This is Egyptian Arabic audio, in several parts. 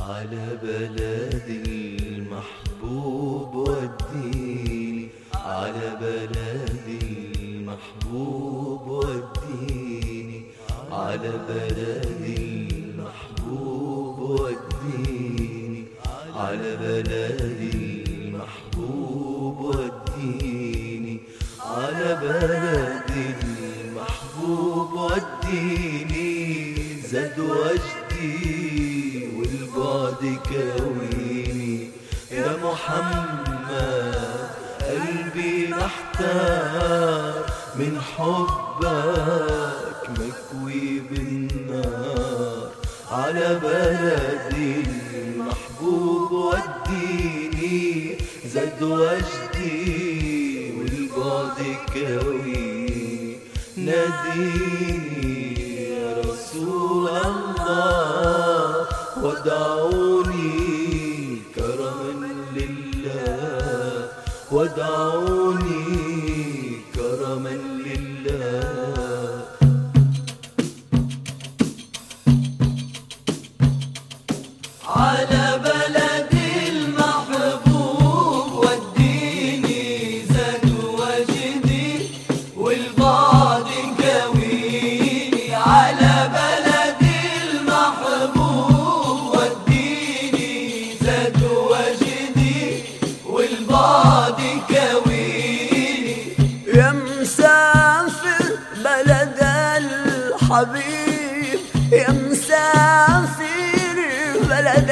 على بلدي المحبوب وديني على بلدي المحبوب وديني على بلدي المحبوب وديني على بلدي المحبوب وديني على بلدي المحبوب وديني زاد وجدي والبعد كويني يا محمد قلبي محتار من حبك مكوي بالنار على بلدي المحبوب وديني زاد وجدي والبعد كويني ناديني يا رسول الله ودعوني كرما لله ودعوني كرما لله على بلدي المحبوب وديني زاد وجدي والبعد كويني على بلدي المحبوب وديني زاد وجدي والبعد كويني يا مسافر بلد الحبيب يا مسافر بلد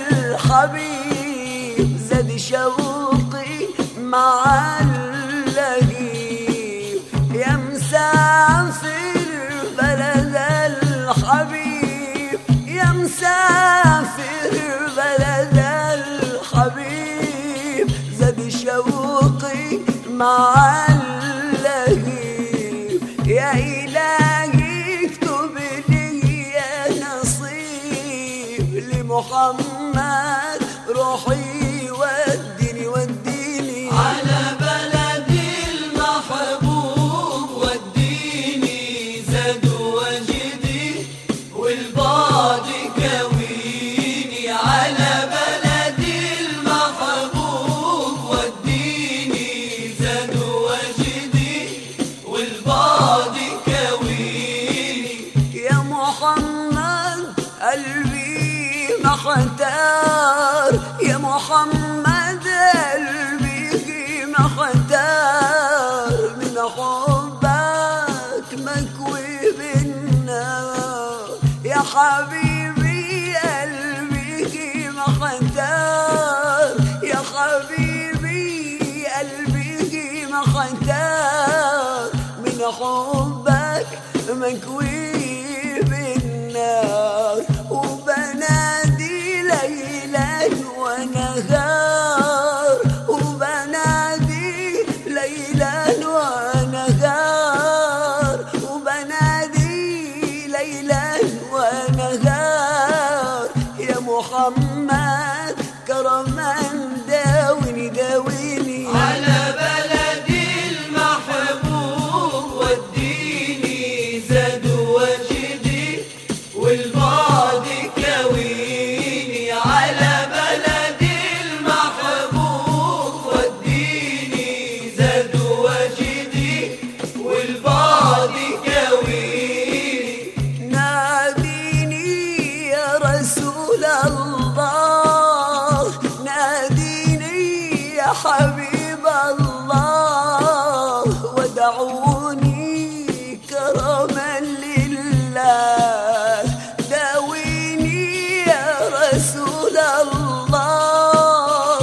الحبيب زاد شوقي مع اللهيب يا مسافر بلد الحبيب يا مسافر بلد الحبيب زاد شوقي مع اللهيب يا إلهي اكتب لي يا نصيب لمحمد روحي وديني وديني على بلدي المحبوب وديني زاد وجدي والبعد كويني على بلدي المحبوب وديني زاد وجدي والبعد كويني يا محمد قلبي محتار يا محمد قلبي محتار من حبك مكوي بالنار يا حبيبي قلبي محتار يا حبيبي قلبي محتار من حبك مكوي بالنار وبنادي ليلا ونهار وبنادي ليلا ونهار وبنادي ليلا ونهار يا محمد كرما داوني داوني على بلدي المحبوب وديني زاد وجدي والبعد كويني على بلدي المحبوب وديني زاد وجدي والبعد كويني ناديني يا رسول الله ناديني يا حبيب الله ودعوني كرما لله داويني يا رسول الله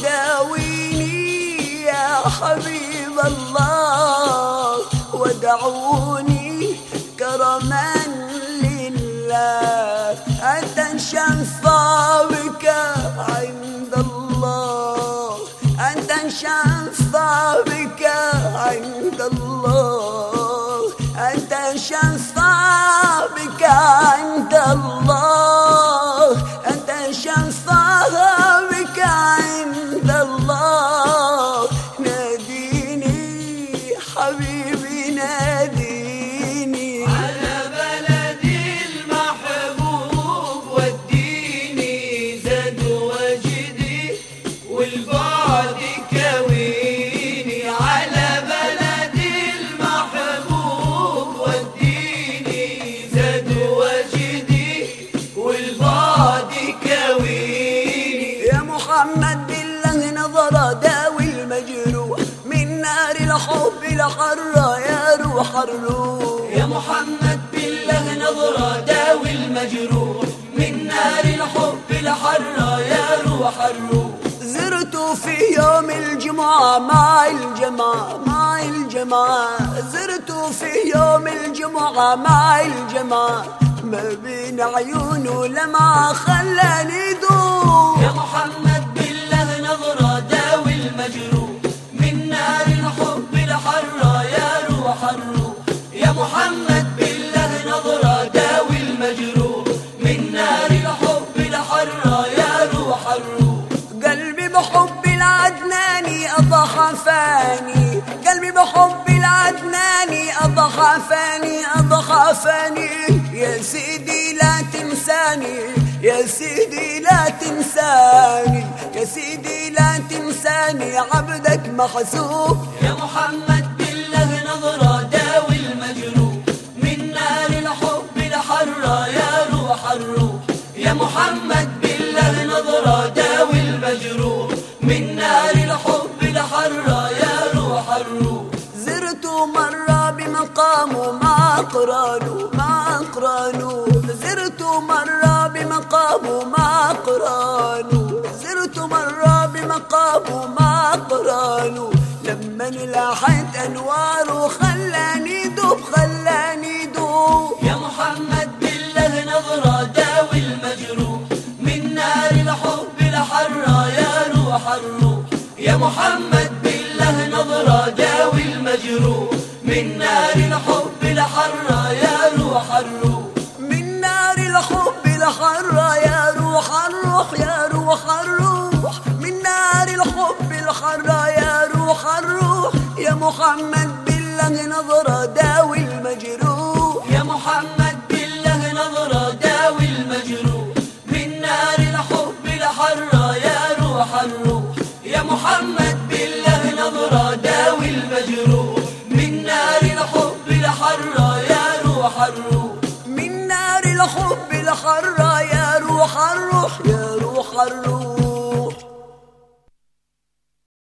داويني يا حبيب الله ودعوني كرما لله أنت شفا بك عند الله أنت شفا بك عند الله أنت شفا بك عند الله أنت شفا بك عند الله ناديني حبيبي ناديني على بلدي المحبوب وديني روح الروح يا محمد بالله نظرة داوي المجروح من نار الحب الحرة يا روح الروح زرت في يوم الجمعة مع الجماعة مع الجماعة زرت في يوم الجمعة مع الجماعة ما بين عيونه لمعة خلاني دوب يا محمد بالله نظرة داوي المجروح من نار الحب الحرة يا روح الروح يا محمد بالله نظرة داوي المجروح من نار الحب الحرة يا روح الروح قلبي بحب العدناني أضحى فاني قلبي بحب العدناني أضحى فاني أضحى فاني يا سيدي لا تنساني يا سيدي لا تنساني يا سيدي لا تنساني عبدك محسوب يا محمد بالله نظرة داوي المجروح من نار الحب الحرة يا روح الروح يا محمد بالله نظرة داوي المجروح من نار الحب الحرة يا روح الروح زرت مرة بمقامه مع أقرانه مع أقرانه زرت مرة بمقامه مع أقرانه زرت مرة بمقامه مع أقرانه لما لاحت أنواره خلاني دوب خلاني دوب يا محمد بالله نظرة داوي المجروح من نار الحب الحرة يا روح الروح يا محمد بالله نظرة داوي المجروح من نار الحب الحرة يا روح الروح من نار الحب الحرة يا روح الروح يا روح الروح من نار الحب الحرة يا روح الروح يا محمد بالله نظرة داوي المجروح يا محمد بالله نظرة داوي المجروح من نار الحب الحرة يا روح الروح يا محمد بالله نظرة داوي المجروح